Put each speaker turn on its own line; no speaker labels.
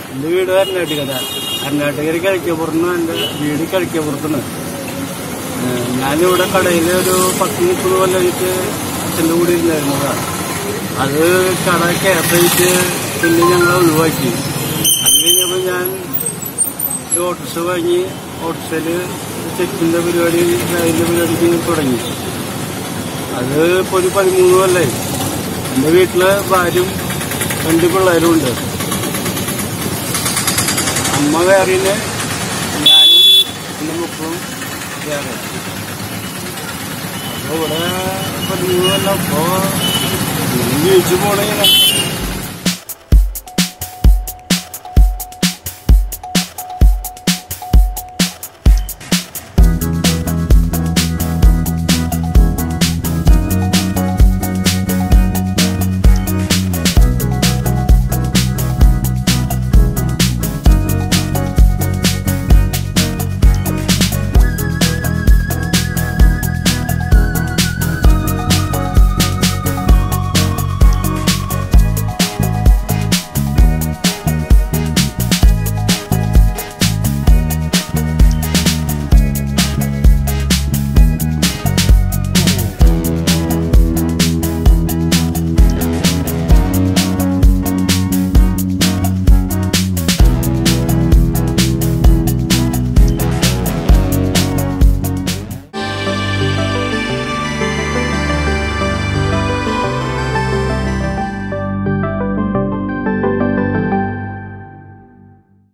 എൻ്റെ വീട് കർണാടകത കർണാടകയിൽ കിഴക്കപ്പുറന്ന് എൻ്റെ വീട് കിഴക്കപ്പുറത്താണ് ഏഹ് ഞാനിവിടെ കടയിൽ ഒരു പത്ത് മുപ്പത് കൊല്ലമായിട്ട് അച്ഛൻ്റെ കൂടെ ഇരുന്നായിരുന്നതാണ് അത് കട കേസായിട്ട് പിന്നെ ഞങ്ങൾ ഒഴിവാക്കി അത് കഴിഞ്ഞപ്പോൾ ഞാൻ ഒരു ഓട്ടോറിക്ഷ വാങ്ങി ഓട്ടോറിക്ഷയിൽ ചെക്കിൻ്റെ പരിപാടി ഡ്രൈവിൻ്റെ പരിപാടിക്ക് തുടങ്ങി അത് ഇപ്പോൾ ഒരു പതിമൂന്ന് കൊല്ലമായി എൻ്റെ വീട്ടില് ഭാര്യയും രണ്ട് പിള്ളേരും ഉണ്ട് അമ്മ വേറെ ഞാനും എൻ്റെ മക്കളും വേറെ അപ്പോൾ ഇവിടെ പതിമൂന്ന് കൊല്ലം അപ്പോൾ ജീവിച്ചു പോണേ